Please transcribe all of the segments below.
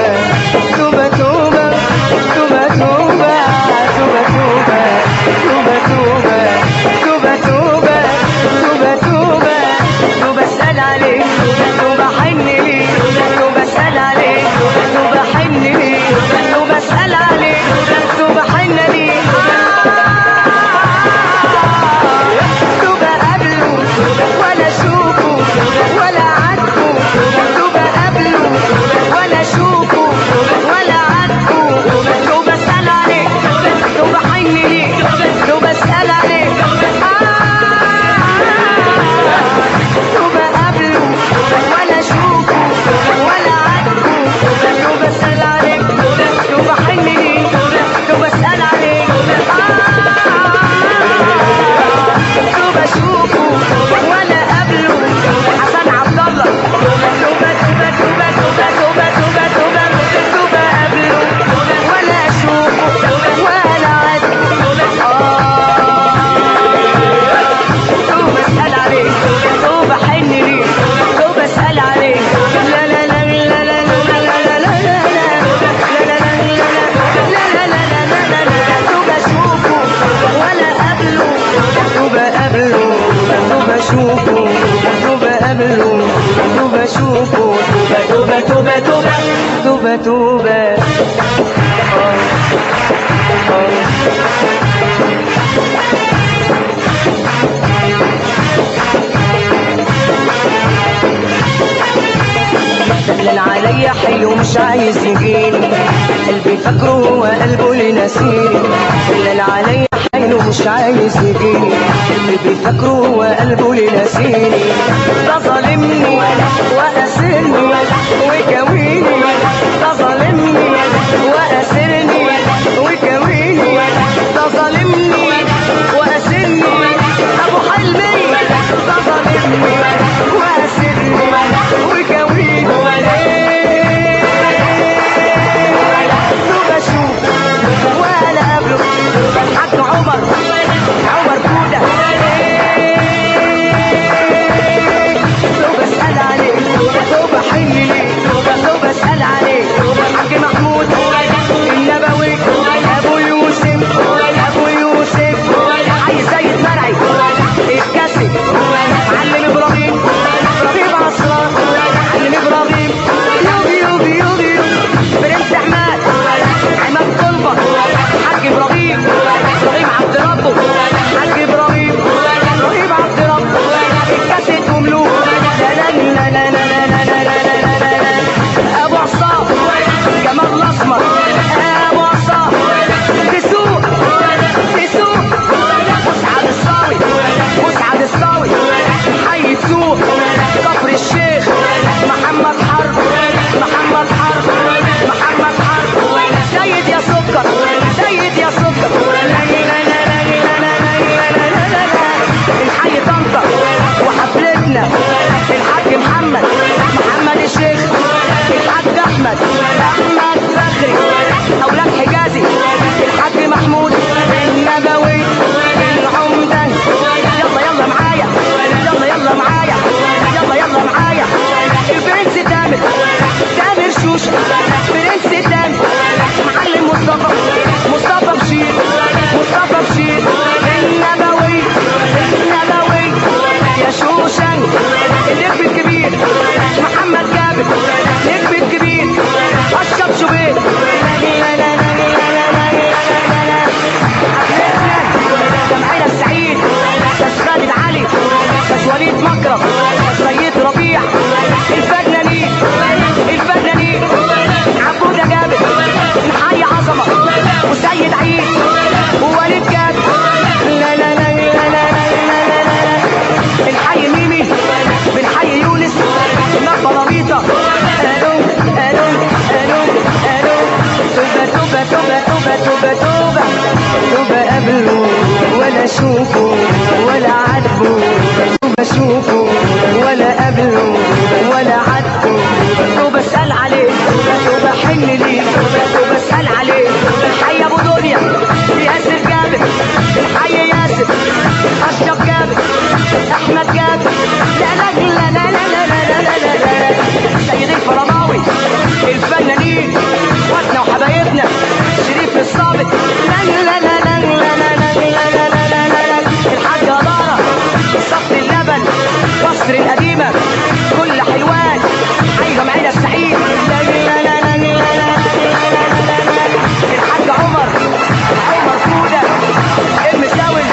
توبة توبة توبة توبة توبة توبة توبة توبة توبة توبة توبة توبة اسأل عليك توبة حن ليك توبة اسأل عليك توبة حن ليك توبة اسأل عليك توبة حن ليك توبة قبله ولا اشوفه ولا عاتبه توبة قبله ولا اشوفه ولا عاتبه توبة اسأل عليك توبة حن ليك توبة اسأل عليك توبة قبله ولا اشوفه ولا عاتبه توبة اسأل عليك توبة حن ليك توبة اسأل عليك توبة اشوفه ولا قبله حسن عبد الله توبة توبة توبة توبة توبة توبة توبة توبة قبله ولا اشوفه ولا عاتبه توبة اسأل عليك توبة حن ليك توبة اسأل عليك لا لا لا لا لا لا لا لا لا لا لا لا لا لا لا لا لا لا لا توبة اشوفه ولا قبله توبة قبله توبة اشوفه توبة قبله توبة اشوفه توبة توبة توبة توبة توبة آه. آه. حايله مش عايز يجيني قلبي فاكره هو قلبه اللي ناسيني اللي عليا حايله مش عايز يجيني قلبي فاكره هو قلبه اللي ناسيني ده ظالمني وقاسرني وكويني ده ظالمني وقاسرني وكويني ده ظالمني وقاسرني ابو حلمي ده ظالمني وقاسرني وكويني دوب اشوف ولا قبله حاج عمر عمر كوده دوب اسال عليه دوب احن ليه دوب اسال عليه حاج محمود النبوي ابو يوسف ابو يوسف عايز زي المرعي الكاسي معلم ابراهيم ابراهيم عصران معلم ابراهيم يوبي يوبي يوبي برنس عماد عماد طلبه حاج ابراهيم ابراهيم عبد ربه حاج ابراهيم ابراهيم عبد ربه الكاسيت وملوك لا لا لا لا لا لا لا لا لا لا لا لا ابو عصام جمال الاسمر ابو عصام تسوق تسوق مسعد الصاوي مسعد الصاوي حي تسوق كفر الشيخ محمد حرب محمد حرب محمد حرب سيد يا سكر سيد يا سكر لا لا لا لا لا لا لا لا لا لا لا. الحي طنطا وحفلتنا الحاج محمد محمد الشيخ الحاج احمد احمد فخري اولاد حجازي الحاج محمود النبوي العمده يلا يلا معايا يلا يلا معايا يلا يلا معايا البرنس تامر تامر شوشه برنس تامر معلم مصطفى مصطفى بشير مصطفى بشير النبوي النبوي يا شوشن النجم الكبير محمد جابر نجم الكبير اشرف شوبير لا لا لا لا لا لا لا لا لا جمعية السعيد استاذ خالد علي استاذ وليد مكرم سيد ربيع الفنانين الفنانين عبودة جابر نحيي عظمة وسيد عيد ووليد جابر لا لا لا لا لا لا لا لا لا الحي ميمي بالحي يونس النبى لطيطة الو الو الو الو توبة توبة توبة توبة توبة توبة توبة قبله ولا اشوفه ولا عاتبه توبة اشوفه ولا قبله ولا عاتبه توبة اسأل عليه توبة حن ليه توبة اسأل عليه الحي ابو دنيا ياسر جابر الحي ياسر اشرف جابر احمد جابر لا لا لا لا لا لا لا لا لا لا سيد الفرماوي الفنانين اخواتنا وحبايبنا شريف الصابت لا لا لا لا لا لا لا لا لا لا لا لا لا الحاج هضارة صف اللبن مصر القديمة كل حلوان حي جمعية السعيد لا لا لا لا لا لا لا لا لا لا لا الحاج عمر عمر فودة المساول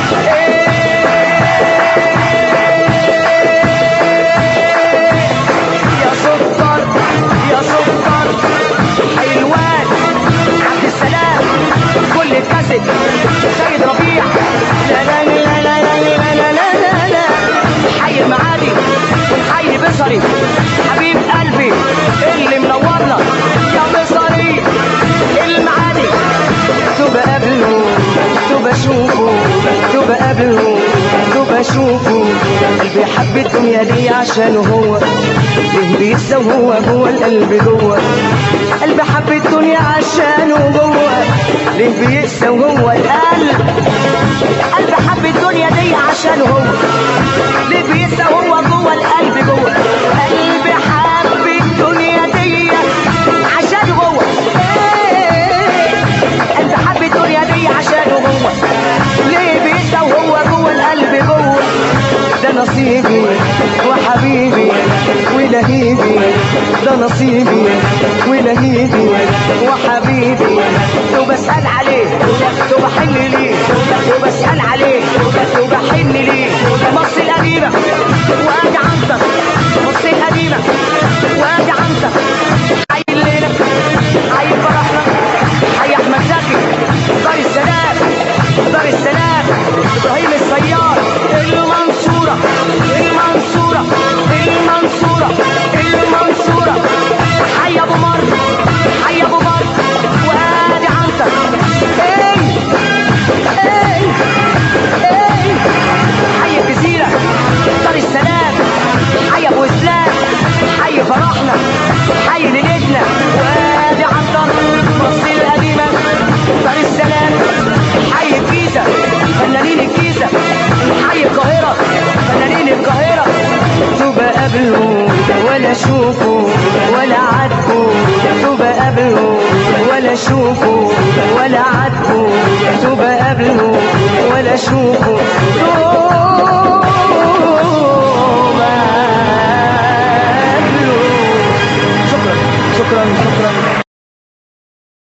يا سكر يا سكر حلوان عبد السلام كل الكاسيت سيد ربيع لا لا لا لا لا لا لا لا لا لا حي المعادي والحي بصري حبيب قلبي اللي منورنا يا بصري المعادي تبقى قبله تبقى اشوفه تبقى قبله تبقى اشوفه قلبي حب الدنيا دي عشان هو ليه بيسى وهو جوه القلب جوه قلبي حب الدنيا عشانه جوه ليه بيسى وهو القلب قلبي حب الدنيا دي عشان هو ليه بيسى وهو جوه القلب جوه قلبي حب الدنيا دي عشان هو قلبي حب الدنيا دي عشان هو ليه بيسى وهو جوه القلب جوه ده نصيبي وحبيبي ولهيبي ده نصيبي ولهيبي وحبيبي وبسأل عليه وبحن ليه وبسأل عليه وبحن ليه مصر القديمة وادي عنتر مصر القديمة وادي عنتر اشوفه ولا عاتبه توبة قبله ولا اشوفه توبة قبله شكرا شكرا شكرا